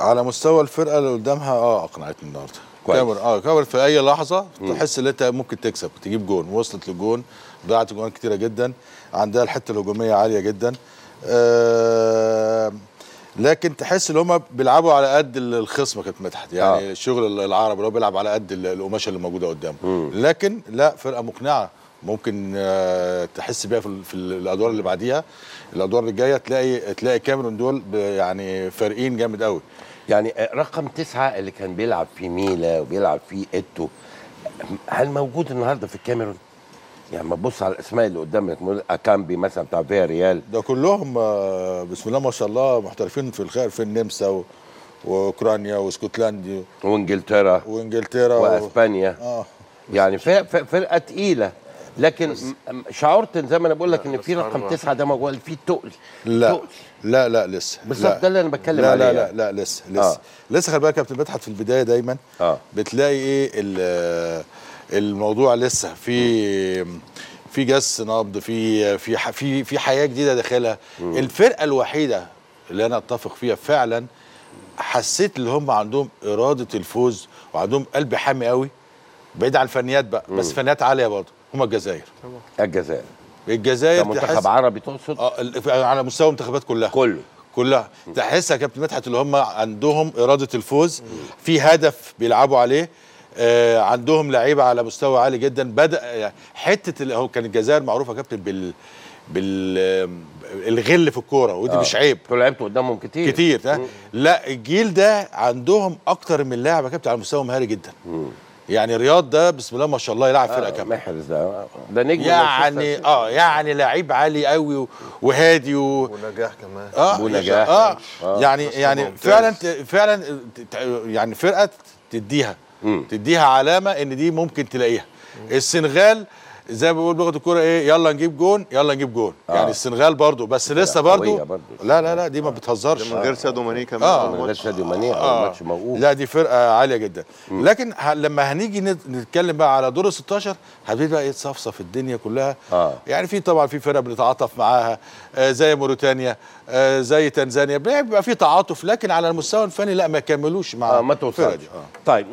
على مستوى الفرقه اللي قدامها اه اقنعتني النهارده كويس. كاميرون اه كاميرون في اي لحظه تحس ان انت ممكن تكسب تجيب جون وصلت لجون ضيعت جوان كتيره جدا عندها الحته الهجوميه عاليه جدا آه لكن تحس ان هم بيلعبوا على قد الخصم كانت مدحت يعني آه. آه. الشغل العربي اللي هو بيلعب على قد ال- القماشه اللي موجوده قدامه لكن لا فرقه مقنعه ممكن آه، تحس بيها في, ال- في ال- الادوار اللي بعديها الادوار اللي جايه تلاقي تلاقي كاميرون دول ب- يعني فارقين جامد قوي يعني رقم تسعة اللي كان بيلعب في ميلا وبيلعب في إيتو هل موجود النهارده في الكاميرون؟ يعني ما تبص على الاسماء اللي قدامك نقول اكامبي مثلا بتاع فيا ريال ده كلهم آه، بسم الله ما شاء الله محترفين في الخير في النمسا و- واوكرانيا واسكتلندي وانجلترا وانجلترا و... واسبانيا اه يعني فرق فرق- فرقه تقيله لكن م- م- شعرت زي ما انا بقول لك ان في رقم تسعه ده موجود في تقل لا تقل. لا لا لسه بالظبط لا. ده اللي انا بتكلم لا عليه لا لا يعني. لا لسه لسه آه. آه. لسه خلي بالك يا كابتن مدحت في البدايه دايما آه. بتلاقي ايه ال- الموضوع لسه في في جس نبض في في ح- في في حياه جديده داخلها الفرقه الوحيده اللي انا اتفق فيها فعلا حسيت ان هم عندهم اراده الفوز وعندهم قلب حامي قوي بعيد عن الفنيات بقى بس فنيات عاليه برضه هم الجزائر الجزائر الجزائر كمنتخب تحس عربي تقصد اه ال- على مستوى المنتخبات كلها كله كلها تحس يا كابتن مدحت اللي هم عندهم اراده الفوز في هدف بيلعبوا عليه آه عندهم لعيبه على مستوى عالي جدا بدا يعني حته اللي هو كان الجزائر معروفه يا كابتن بال بال آه، الغل في الكوره ودي آه. مش عيب انتوا لعبتوا قدامهم كتير كتير ده لا الجيل ده عندهم اكتر من لاعب يا كابتن على مستوى مهاري جدا يعني رياض ده بسم الله ما شاء الله يلعب فرقه آه كامله محرز ده ده نجم يعني مانشستر اه يعني لعيب عالي قوي و- وهادي و... ونجاح كمان اه أبو نجاح. اه, آه. يعني بس يعني ممتاز. فعلا ت- فعلا ت- ت- يعني فرقه تديها مم. تديها علامه ان دي ممكن تلاقيها السنغال زي ما بيقول بلغه الكوره ايه يلا نجيب جون يلا نجيب جون آه. يعني السنغال برضو بس لسه قوية برضو برضو. لا لا لا دي ما بتهزرش من غير سادو ماني كمان آه. أول من غير ماتش. ساديو ماني آه. او ماتش موقوف لا دي فرقه عاليه جدا لكن ه... لما هنيجي نت- نتكلم بقى على دور ال 16 هتبتدي بقى يتصفصف الدنيا كلها آه. يعني في طبعا في فرق بنتعاطف معاها آه زي موريتانيا آه زي تنزانيا بيبقى في تعاطف لكن على المستوى الفني لا ما يكملوش مع اه ما الفرقة توصلش دي. آه. طيب